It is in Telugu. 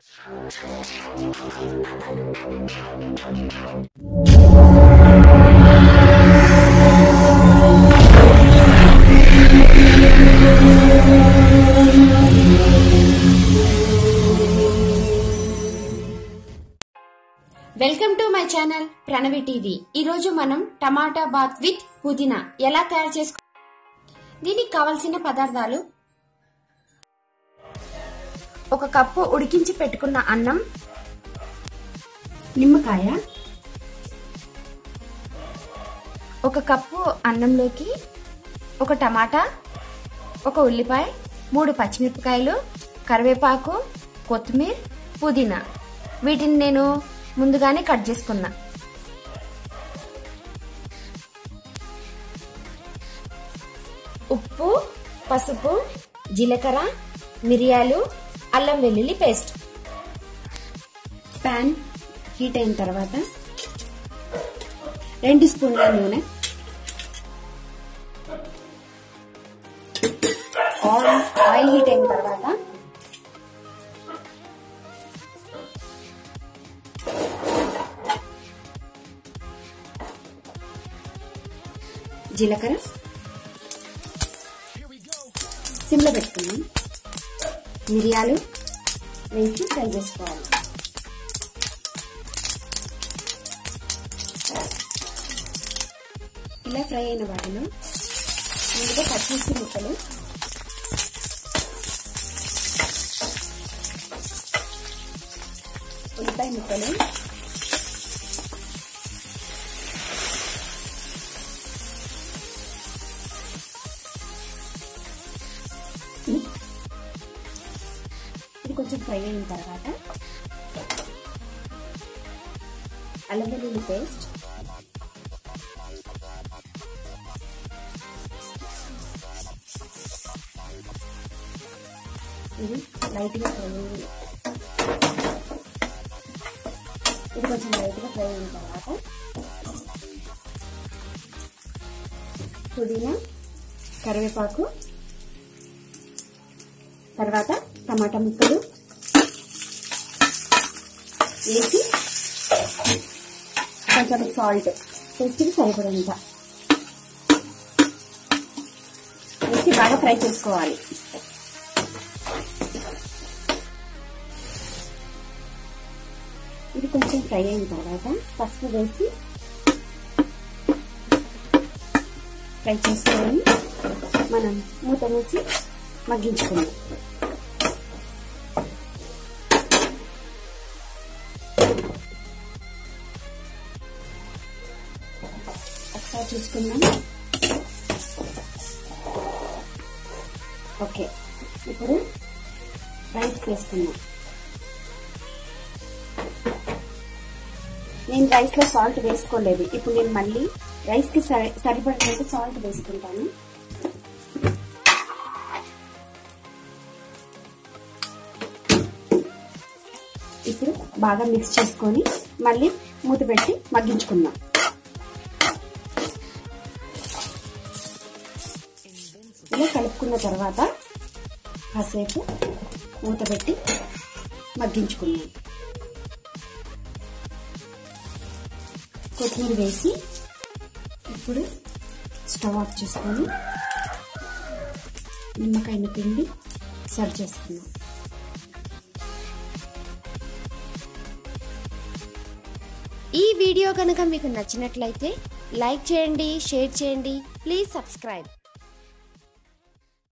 welcome to my channel Pranavi TV ఈరోజు మనం టమాటా బాత్ విత్ పుదీనా ఎలా తయారు చేసుకో దీనికి కావలసిన పదార్థాలు ఒక కప్పు ఉడికించి పెట్టుకున్న అన్నం నిమ్మకాయ ఒక కప్పు అన్నంలోకి ఒక టమాటా ఒక ఉల్లిపాయ మూడు పచ్చిమిరపకాయలు కరివేపాకు కొత్తిమీర పుదీనా వీటిని నేను ముందుగానే కట్ చేసుకున్నా ఉప్పు పసుపు జీలకర్ర మిరియాలు అల్లం వెల్లుల్లి పేస్ట్ ప్యాన్ హీట్ అయిన తర్వాత రెండు స్పూన్ల నూనె ఆయిల్ ఆయిల్ హీట్ అయిన తర్వాత జీలకర్ర సిమ్లో పెట్టుకున్నాం మిరియాలు వేసి ఫ్రై చేసుకోవాలి ఇలా ఫ్రై అయిన వాటిలో ముందుగా పచ్చిమిర్చి ముక్కలు ఉల్లిపాయ ముక్కలు ఇది కొంచెం ఫ్రై అయిన తర్వాత అల్లం వెల్లుల్లి పేస్ట్ ఇది లైట్గా ఫ్రై అయింది ఇది కొంచెం లైట్గా ఫ్రై అయిన తర్వాత పుదీనా కరివేపాకు తర్వాత టమాటా ముక్కలు వేసి కొంచెం సాల్ట్ టేస్ట్కి సరిపడంత వేసి బాగా ఫ్రై చేసుకోవాలి ఇది కొంచెం ఫ్రై అయిన తర్వాత పసుపు వేసి ఫ్రై చేసుకొని మనం మూత వేసి మగ్గించుకుందాం ఒకసారి చూసుకుందాం ఓకే ఇప్పుడు రైస్ వేసుకుందాం నేను రైస్లో సాల్ట్ వేసుకోలేదు ఇప్పుడు నేను మళ్ళీ రైస్కి సరి సరిపడినంత సాల్ట్ వేసుకుంటాను ఇప్పుడు బాగా మిక్స్ చేసుకొని మళ్ళీ మూత పెట్టి మగ్గించుకుందాం ఇలా కలుపుకున్న తర్వాత కాసేపు మూత పెట్టి మగ్గించుకున్నాం కొత్తిమీర వేసి ఇప్పుడు స్టవ్ ఆఫ్ చేసుకొని నిమ్మకాయని పిండి సర్వ్ చేసుకున్నాం ఈ వీడియో కనుక మీకు నచ్చినట్లయితే లైక్ చేయండి షేర్ చేయండి ప్లీజ్ సబ్స్క్రైబ్